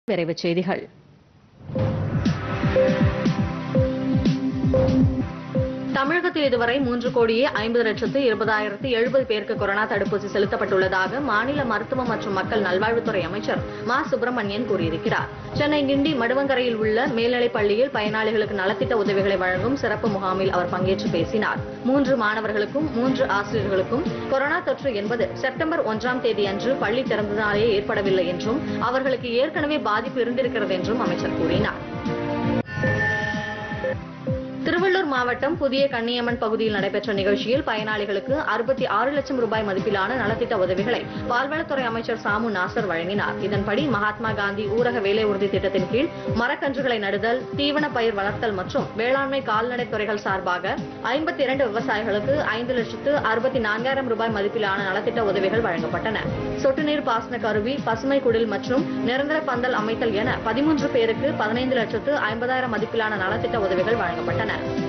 விரைவுச் செய்திகள் தமிழகத்தில் இதுவரை மூன்று கோடியே ஐம்பது லட்சத்து இருபதாயிரத்து எழுபது பேருக்கு கொரோனா தடுப்பூசி செலுத்தப்பட்டுள்ளதாக மாநில மருத்துவ மற்றும் மக்கள் நல்வாழ்வுத்துறை அமைச்சர் மா சுப்பிரமணியன் கூறியிருக்கிறார் சென்னை கிண்டி மடுவங்கரையில் உள்ள மேல்நிலைப் பள்ளியில் பயனாளிகளுக்கு நலத்திட்ட உதவிகளை வழங்கும் சிறப்பு முகாமில் அவர் பங்கேற்று பேசினார் மூன்று மாணவர்களுக்கும் மூன்று ஆசிரியர்களுக்கும் கொரோனா தொற்று என்பது செப்டம்பர் ஒன்றாம் தேதி அன்று பள்ளி திறந்ததாலேயே ஏற்படவில்லை என்றும் அவர்களுக்கு ஏற்கனவே பாதிப்பு இருந்திருக்கிறது என்றும் அமைச்சர் கூறினார் திருவள்ளூர் மாவட்டம் புதிய கன்னியம்மன் பகுதியில் நடைபெற்ற நிகழ்ச்சியில் பயனாளிகளுக்கு அறுபத்தி ஆறு லட்சம் ரூபாய் மதிப்பிலான நலத்திட்ட உதவிகளை பால்வளத்துறை அமைச்சர் சாமு நாசர் வழங்கினார் இதன்படி மகாத்மா காந்தி ஊரக வேலை உறுதி திட்டத்தின் கீழ் மரக்கன்றுகளை நடுதல் தீவன பயிர் வளர்த்தல் மற்றும் வேளாண்மை கால்நடை துறைகள் சார்பாக ஐம்பத்தி இரண்டு விவசாயிகளுக்கு ஐந்து லட்சத்து அறுபத்தி நான்காயிரம் ரூபாய் மதிப்பிலான நலத்திட்ட உதவிகள் வழங்கப்பட்டன சொட்டு நீர் பாசன கருவி பசுமை குடில் மற்றும் நிரந்தர பந்தல் அமைத்தல் என பதிமூன்று பேருக்கு பதினைந்து லட்சத்து ஐம்பதாயிரம் மதிப்பிலான நலத்திட்ட உதவிகள் வழங்கப்பட்டன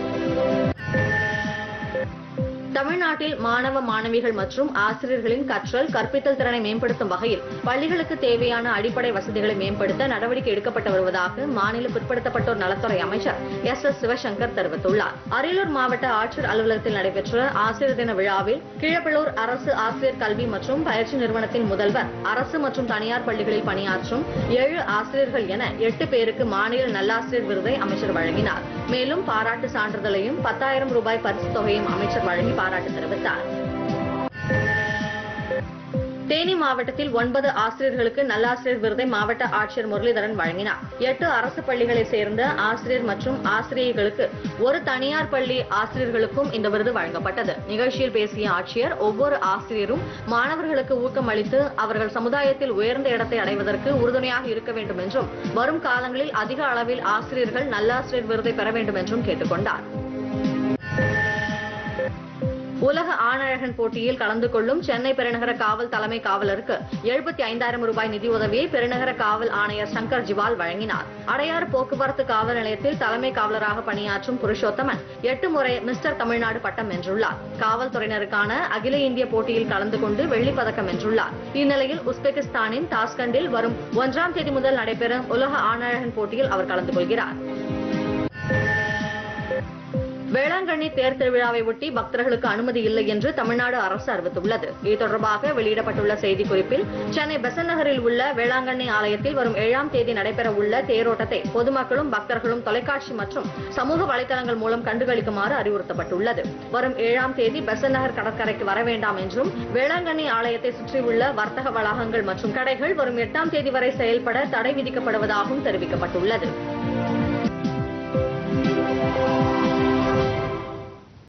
தமிழ்நாட்டில் மாணவ மாணவிகள் மற்றும் ஆசிரியர்களின் கற்றல் கற்பித்தல் திறனை மேம்படுத்தும் வகையில் பள்ளிகளுக்கு தேவையான அடிப்படை வசதிகளை மேம்படுத்த நடவடிக்கை எடுக்கப்பட்டு வருவதாக மாநில பிற்படுத்தப்பட்டோர் நலத்துறை அமைச்சர் எஸ் எஸ் சிவசங்கர் தெரிவித்துள்ளார் அரியலூர் மாவட்ட ஆட்சியர் அலுவலகத்தில் நடைபெற்ற ஆசிரியர் தின விழாவில் கீழப்பள்ளூர் அரசு ஆசிரியர் கல்வி மற்றும் பயிற்சி நிறுவனத்தின் முதல்வர் அரசு மற்றும் தனியார் பள்ளிகளில் பணியாற்றும் ஏழு ஆசிரியர்கள் என எட்டு பேருக்கு மாநில நல்லாசிரியர் விருதை அமைச்சர் வழங்கினார் மேலும் பாராட்டு சான்றிதழையும் பத்தாயிரம் ரூபாய் பரிசுத் தொகையும் அமைச்சர் வழங்கி பாராட்டு தெரிவித்தார் தேனி மாவட்டத்தில் ஒன்பது ஆசிரியர்களுக்கு நல்லாசிரியர் விருதை மாவட்ட ஆட்சியர் முரளிதரன் வழங்கினார் எட்டு அரசு பள்ளிகளைச் சேர்ந்த ஆசிரியர் மற்றும் ஆசிரியர்களுக்கு ஒரு தனியார் பள்ளி ஆசிரியர்களுக்கும் இந்த விருது வழங்கப்பட்டது நிகழ்ச்சியில் பேசிய ஆட்சியர் ஒவ்வொரு ஆசிரியரும் மாணவர்களுக்கு ஊக்கம் அளித்து அவர்கள் சமுதாயத்தில் உயர்ந்த இடத்தை அடைவதற்கு உறுதுணையாக இருக்க வேண்டும் என்றும் வரும் காலங்களில் அதிக அளவில் ஆசிரியர்கள் நல்லாசிரியர் விருதை பெற வேண்டும் என்றும் கேட்டுக் கொண்டார் உலக ஆணழகன் போட்டியில் கலந்து கொள்ளும் சென்னை பெருநகர காவல் தலைமை காவலருக்கு எழுபத்தி ஐந்தாயிரம் ரூபாய் நிதியுதவியை பெருநகர காவல் ஆணையர் சங்கர் ஜிவால் வழங்கினார் அடையாறு போக்குவரத்து காவல் நிலையத்தில் தலைமை காவலராக பணியாற்றும் புருஷோத்தமன் எட்டு முறை மிஸ்டர் தமிழ்நாடு பட்டம் வென்றுள்ளார் காவல்துறையினருக்கான அகில இந்திய போட்டியில் கலந்து கொண்டு வெள்ளிப் பதக்கம் வென்றுள்ளார் இந்நிலையில் உஸ்பெகிஸ்தானின் தாஸ்கண்டில் வரும் ஒன்றாம் தேதி முதல் நடைபெறும் உலக ஆணழகன் போட்டியில் அவர் கலந்து கொள்கிறார் வேளாங்கண்ணி தேர் திருவிழாவை ஒட்டி பக்தர்களுக்கு அனுமதி இல்லை என்று தமிழ்நாடு அரசு அறிவித்துள்ளது இது தொடர்பாக வெளியிடப்பட்டுள்ள செய்திக்குறிப்பில் சென்னை பெசன் நகரில் உள்ள வேளாங்கண்ணி ஆலயத்தில் வரும் ஏழாம் தேதி நடைபெற உள்ள தேரோட்டத்தை பொதுமக்களும் பக்தர்களும் தொலைக்காட்சி மற்றும் சமூக வலைதளங்கள் மூலம் கண்டுகளிக்குமாறு அறிவுறுத்தப்பட்டுள்ளது வரும் ஏழாம் தேதி பெசன் நகர் கடற்கரைக்கு வர வேண்டாம் என்றும் வேளாங்கண்ணி ஆலயத்தை சுற்றியுள்ள வர்த்தக வளாகங்கள் மற்றும் கடைகள் வரும் எட்டாம் தேதி வரை செயல்பட தடை விதிக்கப்படுவதாகவும் தெரிவிக்கப்பட்டுள்ளது